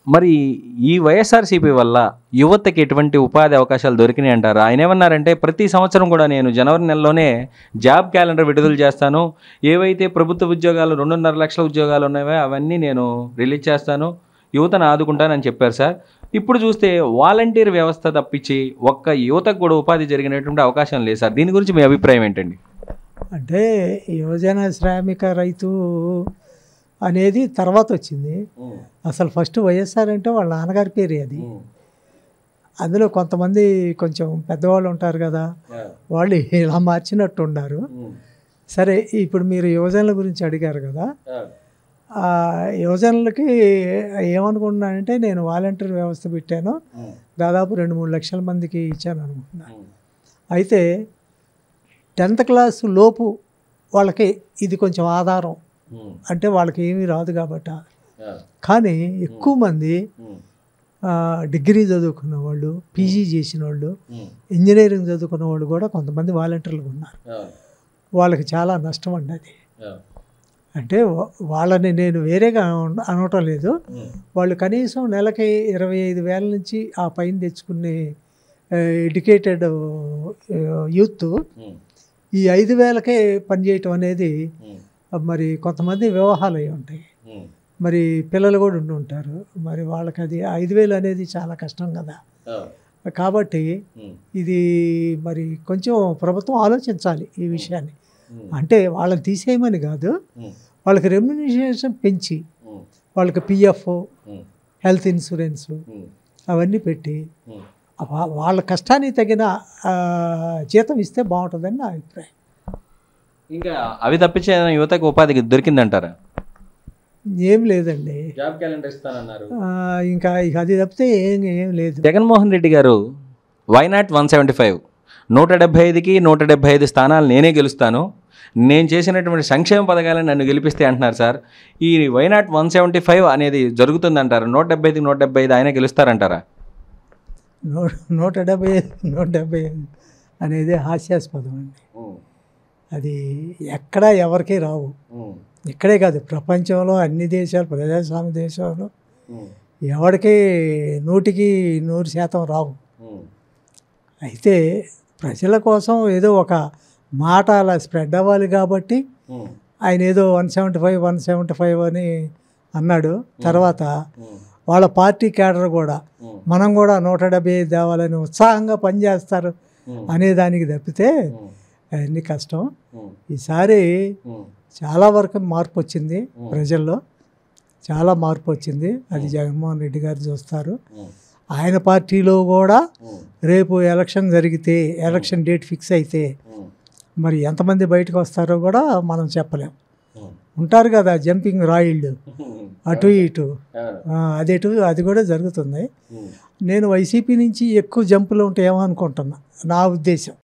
మరి ఈ వైఎస్ఆర్సీపీ వల్ల యువతకి ఎటువంటి ఉపాధి అవకాశాలు దొరికినాయి అంటారు ఆయన ఏమన్నారంటే ప్రతి సంవత్సరం కూడా నేను జనవరి నెలలోనే జాబ్ క్యాలెండర్ విడుదల చేస్తాను ఏవైతే ప్రభుత్వ ఉద్యోగాలు రెండున్నర లక్షల ఉద్యోగాలు ఉన్నాయో అవన్నీ నేను రిలీజ్ చేస్తాను యువతను ఆదుకుంటానని చెప్పారు సార్ ఇప్పుడు చూస్తే వాలంటీర్ వ్యవస్థ తప్పించి ఒక్క యువతకు కూడా ఉపాధి జరిగినటువంటి అవకాశం లేదు సార్ దీని గురించి మీ అభిప్రాయం ఏంటండి అంటే యువజన శ్రామిక రైతు అనేది తర్వాత వచ్చింది అసలు ఫస్ట్ వైఎస్ఆర్ అంటే వాళ్ళ నాన్నగారి పేరే అది అందులో కొంతమంది కొంచెం పెద్దవాళ్ళు ఉంటారు కదా వాళ్ళు ఇలా మార్చినట్టు ఉన్నారు సరే ఇప్పుడు మీరు యువజనుల గురించి అడిగారు కదా ఆ యువజనులకి ఏమనుకుంటున్నానంటే నేను వాలంటీర్ వ్యవస్థ పెట్టాను దాదాపు రెండు మూడు లక్షల మందికి ఇచ్చాను అనుకుంటున్నాను అయితే టెన్త్ క్లాస్ లోపు వాళ్ళకి ఇది కొంచెం ఆధారం అంటే వాళ్ళకి ఏమీ రాదు కాబట్టి కానీ ఎక్కువ మంది ఆ, డిగ్రీ చదువుకున్న వాళ్ళు పీజీ చేసిన వాళ్ళు ఇంజనీరింగ్ చదువుకున్న వాళ్ళు కూడా కొంతమంది వాలంటీర్లు ఉన్నారు వాళ్ళకి చాలా నష్టం అండి అది అంటే వా- వాళ్ళని నేను వేరేగా అన- అనటం లేదు వాళ్ళు కనీసం నెలకి ఇరవై ఐదు వేల నుంచి ఆ పైన తెచ్చుకునే ఎడ్యుకేటెడ్ యూత్ ఈ ఐదు వేలకే పనిచేయటం అనేది మరి కొంతమంది వివాహాలు అయి ఉంటాయి మరి పిల్లలు కూడా ఉండి ఉంటారు మరి వాళ్ళకి అది ఐదు వేలు అనేది చాలా కష్టం కదా కాబట్టి ఇది మరి కొంచెం ప్రభుత్వం ఆలోచించాలి ఈ విషయాన్ని అంటే వాళ్ళని తీసేయమని కాదు వాళ్ళకి రెమ్యునరేషన్ పెంచి వాళ్ళకి పిఎఫ్ హెల్త్ ఇన్సూరెన్స్ అవన్నీ పెట్టి వా- వాళ్ళ కష్టానికి తగిన ఆ, జీతం ఇస్తే బాగుంటుందని నా అభిప్రాయం ఇంకా అవి తప్పించి ఏదైనా యువతకు ఉపాధికి దొరికిందంటారా ఏం లేదండి జాబ్ క్యాలెండర్ ఇస్తానన్నారు ఆ, ఇంకా ఇక అది తప్పితే ఏం ఏం లేదు జగన్మోహన్ రెడ్డి గారు వైనాట్ వన్ సెవెంటీ ఫైవ్ నూట డెబ్బై ఐదుకి నూట డెబ్బై ఐదు స్థానాలు నేనే గెలుస్తాను నేను చేసినటువంటి సంక్షేమ పథకాలను నన్ను గెలిపిస్తే అంటున్నారు సార్ ఈ వైనాట్ వన్ సెవెంటీ ఫైవ్ అనేది జరుగుతుందంటారు నూట డెబ్బై ఐదుకి నూట డెబ్బై ఐదు ఆయన గెలుస్తారంటారా నూ నూట డెబ్బై ఐదు నూట డెబ్బై ఐదు అనేది హాస్యాస్పదం అండి అది ఎక్కడా ఎవరికీ రావు ఇక్కడే కాదు ప్రపంచంలో అన్ని దేశాలు ప్రజాస్వామ్య దేశాలు ఎవరికి నూటికి నూరు శాతం రావు అయితే ప్రజల కోసం ఏదో ఒక మాట అలా స్ప్రెడ్ అవ్వాలి కాబట్టి ఆయన ఏదో one seventy five one seventy five అని అన్నాడు తర్వాత వాళ్ళ పార్టీ క్యాడర్ కూడా మనం కూడా నూట డెబ్బై ఐదు తేవాలని ఉత్సాహంగా పనిచేస్తారు అనే దానికి తప్పితే అవన్నీ కష్టం ఈసారి చాలా వరకు మార్పు వచ్చింది ప్రజల్లో చాలా మార్పు వచ్చింది అది జగన్మోహన్ రెడ్డి గారు చూస్తారు ఆయన పార్టీలో కూడా రేపు ఎలక్షన్ జరిగితే ఎలక్షన్ డేట్ ఫిక్స్ అయితే మరి ఎంతమంది బయటకు వస్తారో కూడా మనం చెప్పలేం ఉంటారు కదా జంపింగ్ రాయిళ్ళు అటు ఇటు ఆ, అదేటు అది కూడా జరుగుతుంది నేను వైసీపీ నుంచి ఎక్కువ జంపులు ఉంటాయేమో అనుకుంటున్నా నా ఉద్దేశం